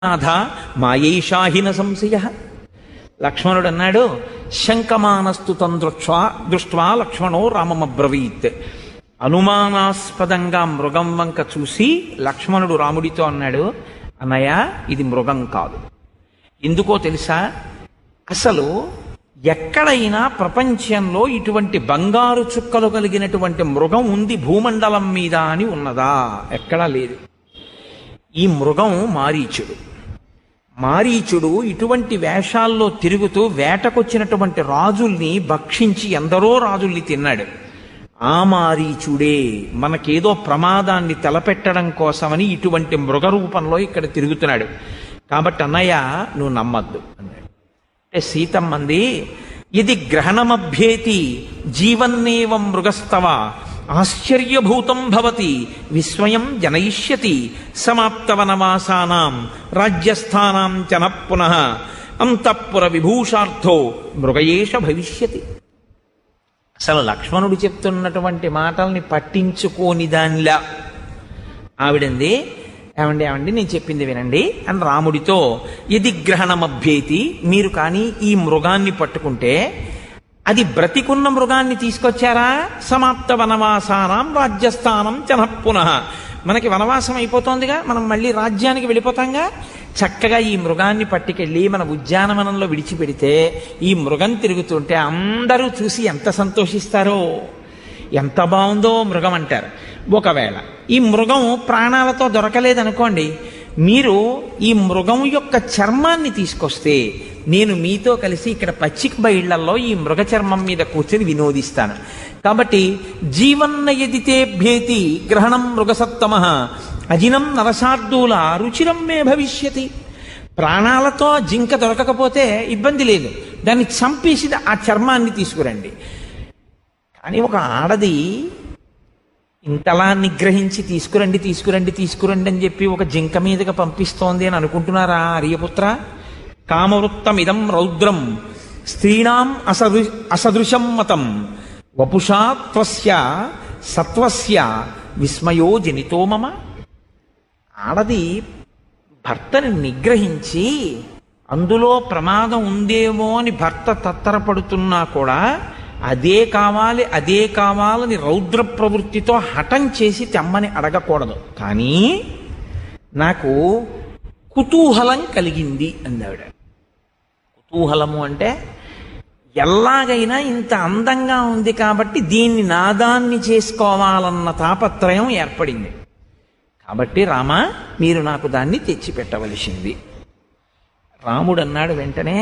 నాథ మాయైషాహిన సంశయ లక్ష్మణుడు అన్నాడు శంకమానస్తు తం దృష్వా దృష్ట్వా లక్ష్మణో రామమబ్రవీత్ అనుమానాస్పదంగా మృగం వంక చూసి లక్ష్మణుడు రాముడితో అన్నాడు అన్నయ్య ఇది మృగం కాదు ఎందుకో తెలుసా అసలు ఎక్కడైనా ప్రపంచంలో ఇటువంటి బంగారు చుక్కలు కలిగినటువంటి మృగం ఉంది భూమండలం మీద అని ఉన్నదా ఎక్కడా లేదు ఈ మృగం మారీచుడు మారీచుడు ఇటువంటి వేషాల్లో తిరుగుతూ వేటకొచ్చినటువంటి రాజుల్ని భక్షించి ఎందరో రాజుల్ని తిన్నాడు ఆ మారీచుడే మనకేదో ప్రమాదాన్ని తలపెట్టడం కోసమని ఇటువంటి మృగ రూపంలో ఇక్కడ తిరుగుతున్నాడు కాబట్టి అన్నయ్య నువ్వు నమ్మద్దు అన్నాడు అంటే సీతమ్మంది ఇది గ్రహణమభ్యేతి జీవన్నేవం మృగస్తవ ఆశ్చర్యభూతం భవతి విస్మయం జనయిష్యతి సమాప్త వనవాసానాం రాజ్యస్థానాం చన పునః అంతఃపుర విభూషార్థో మృగయేష భవిష్యతి అసలు లక్ష్మణుడు చెప్తున్నటువంటి మాటల్ని పట్టించుకోని దానిలా ఆవిడంది ఏమండి ఏమండి నేను చెప్పింది వినండి అని రాముడితో ఇది గ్రహణమభ్యేతి మీరు కానీ ఈ మృగాన్ని పట్టుకుంటే అది బ్రతికున్న మృగాన్ని తీసుకొచ్చారా సమాప్త వనవాసానం రాజ్యస్థానం చన పునః మనకి వనవాసం అయిపోతోందిగా మనం మళ్ళీ రాజ్యానికి వెళ్ళిపోతాంగా చక్కగా ఈ మృగాన్ని పట్టుకెళ్ళి మన ఉద్యానవనంలో విడిచిపెడితే ఈ మృగం తిరుగుతుంటే అందరూ చూసి ఎంత సంతోషిస్తారో ఎంత బాగుందో మృగం అంటారు ఒకవేళ ఈ మృగం ప్రాణాలతో దొరకలేదనుకోండి మీరు ఈ మృగం యొక్క చర్మాన్ని తీసుకొస్తే నేను మీతో కలిసి ఇక్కడ పచ్చిక బయళ్లలో ఈ మృగ చర్మం మీద కూర్చొని వినోదిస్తాను కాబట్టి జీవన్న ఎదితే భేతి గ్రహణం మృగసత్తమ అజినం నరసార్దూల రుచిరం మే భవిష్యతి ప్రాణాలతో జింక దొరకకపోతే ఇబ్బంది లేదు దాన్ని చంపేసి ఆ చర్మాన్ని తీసుకురండి కానీ ఒక ఆడది ఇంతలా నిగ్రహించి తీసుకురండి తీసుకురండి తీసుకురండి అని చెప్పి ఒక జింక మీదగా పంపిస్తోంది అని అనుకుంటున్నారా ఆర్యపుత్ర కామవృత్తమిదం రౌద్రం స్త్రీణాం అసదృ అసదృశం మతం వపుషా త్వస్య సత్వస్య విస్మయో జనితో మమ ఆడది భర్తని నిగ్రహించి అందులో ప్రమాదం ఉందేమో అని భర్త తత్తరపడుతున్నా కూడా అదే కావాలి అదే కావాలని రౌద్ర ప్రవృత్తితో హఠం చేసి తెమ్మని అడగకూడదు కానీ నాకు కుతూహలం కలిగింది అందావిడ కుతూహలము అంటే ఎలాగైనా ఇంత అందంగా ఉంది కాబట్టి దీన్ని నాదాన్ని చేసుకోవాలన్న తాపత్రయం ఏర్పడింది కాబట్టి రామ మీరు నాకు దాన్ని తెచ్చిపెట్టవలసింది రాముడు అన్నాడు వెంటనే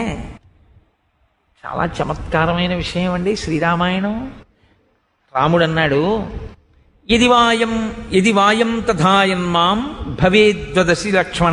చాలా చమత్కారమైన విషయం అండి శ్రీరామాయణం రాముడు అన్నాడు ఇది వాయం ఇది వాయం తథాయన్మాం భవేద్వదసి లక్ష్మణ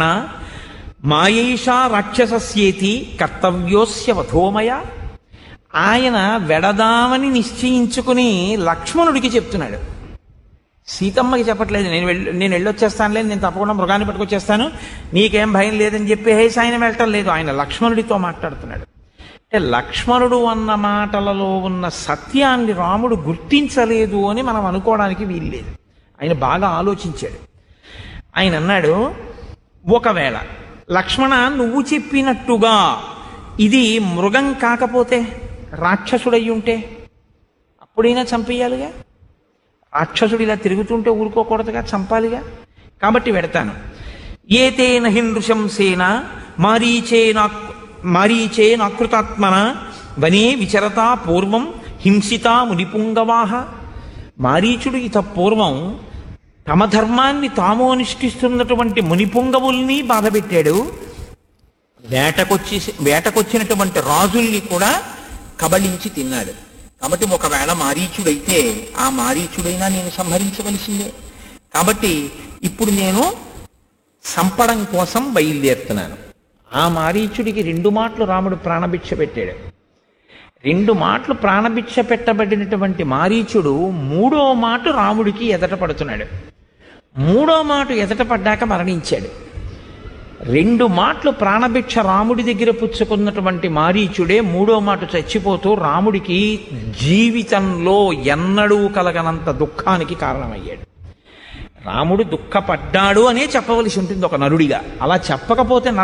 మాయేషా రాక్షసస్యేతి కర్తవ్యోస్య వధోమయ ఆయన వెడదామని నిశ్చయించుకుని లక్ష్మణుడికి చెప్తున్నాడు సీతమ్మకి చెప్పట్లేదు నేను వెళ్ళి నేను వెళ్ళొచ్చేస్తానులే నేను తప్పకుండా మృగాన్ని పట్టుకొచ్చేస్తాను నీకేం భయం లేదని చెప్పేసి ఆయన వెళ్ళటం లేదు ఆయన లక్ష్మణుడితో మాట్లాడుతున్నాడు అంటే లక్ష్మణుడు అన్న మాటలలో ఉన్న సత్యాన్ని రాముడు గుర్తించలేదు అని మనం అనుకోవడానికి వీల్లేదు ఆయన బాగా ఆలోచించాడు ఆయన అన్నాడు ఒకవేళ లక్ష్మణ నువ్వు చెప్పినట్టుగా ఇది మృగం కాకపోతే రాక్షసుడై ఉంటే అప్పుడైనా చంపేయాలిగా రాక్షసుడు ఇలా తిరుగుతుంటే ఊరుకోకూడదుగా చంపాలిగా కాబట్టి పెడతాను ఏతేన హిందృశంసేన మారీచేనా మారీచేనాకృతాత్మన వనే విచరతా పూర్వం హింసితా మునిపుంగవాహ మారీచుడు ఇత పూర్వం తమ ధర్మాన్ని తాము అనుష్ఠిస్తున్నటువంటి మునిపుంగవుల్ని బాధపెట్టాడు వేటకొచ్చి వేటకొచ్చినటువంటి రాజుల్ని కూడా కబళించి తిన్నాడు కాబట్టి ఒకవేళ మారీచుడైతే ఆ మారీచుడైనా నేను సంహరించవలసిందే కాబట్టి ఇప్పుడు నేను సంపడం కోసం బయలుదేరుతున్నాను ఆ మారీచుడికి రెండు మాటలు రాముడు ప్రాణభిక్ష పెట్టాడు రెండు మాటలు ప్రాణభిక్ష పెట్టబడినటువంటి మారీచుడు మూడో మాట రాముడికి ఎదట పడుతున్నాడు మూడో మాట ఎదట పడ్డాక మరణించాడు రెండు మాటలు ప్రాణభిక్ష రాముడి దగ్గర పుచ్చుకున్నటువంటి మారీచుడే మూడో మాట చచ్చిపోతూ రాముడికి జీవితంలో ఎన్నడూ కలగనంత దుఃఖానికి కారణమయ్యాడు రాముడు దుఃఖపడ్డాడు అనే చెప్పవలసి ఉంటుంది ఒక నరుడిగా అలా చెప్పకపోతే